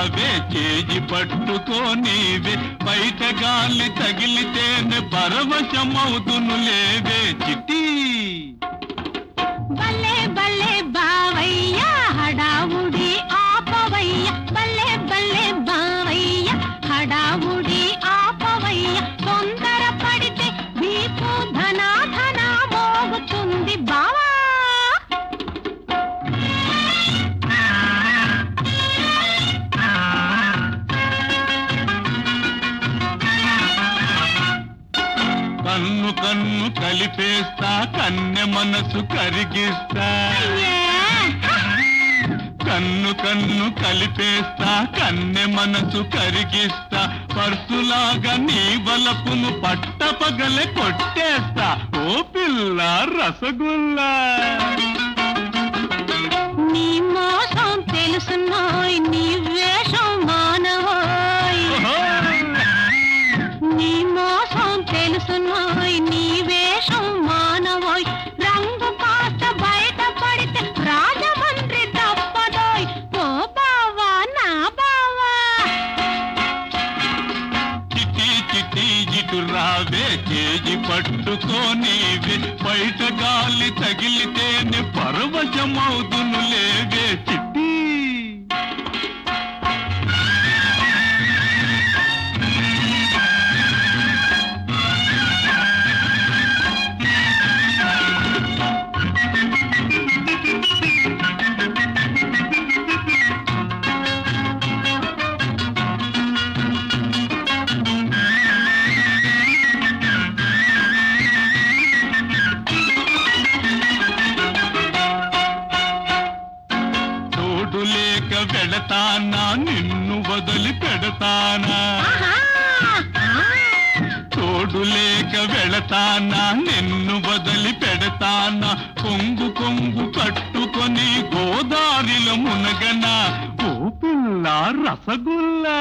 రావే చేయి పట్టుకోనివే బయట గాలి తగిలితేనే పరవశమవుతును లేవే చిట్టి బల్లే బల్లే బావయ్య హడావుడి ఆపవయ్య బల్లే బల్లే బావయ్య హడావుడి ఆపవయ్య తొందర పడితే వీపు ధనా ధనా మోగుతుంది బావా కన్ను కన్ను కలిపేస్తా కన్నె మనసు కరిగిస్తా అయ్యే కన్ను కన్ను కలిపేస్తా కన్నె మనసు కరిగిస్తా పర్సులాగా నీ వలపును పట్టపగలే కొట్టేస్తా ఓ పిల్ల రసగుల్లా నీ మోసం తెలుసున్నోయ్ నీ వేషం మానవోయ్ నీ మోసం తెలుసున్నోయ్ నీ వేషం మానవోయ్ రంగు కాస్త బయట పడితే రాజమండ్రి తప్పదోయ్ ఓ బావా నా బావా చిటి చిటి ఇటు రావే చేయి పట్టుకోనివే బయట గాలి తగిలితేనే పరవశమవుతును లేవే చిట్టి తోడు లేక వెళతానా నిన్ను వదిలి పెడతానా ఆహా! తోడు లేక వెళతానా నిన్ను వదిలి పెడతానా కొంగు కొంగు కట్టుకొని గోదారిలో మునగనా ఓ పిల్ల రసగుల్లా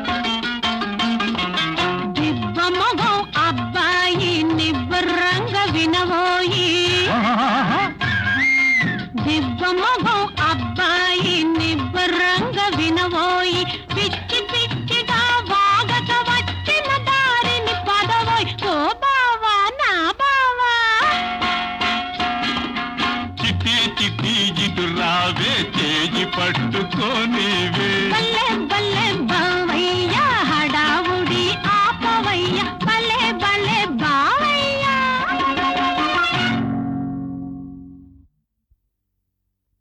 దిబ్బ మొగం అబ్బాయి నిబ్బరంగా వినవోయి దిబ్బ మొగం అబ్బాయి నిబ్బరంగా వినవోయి పిచ్చి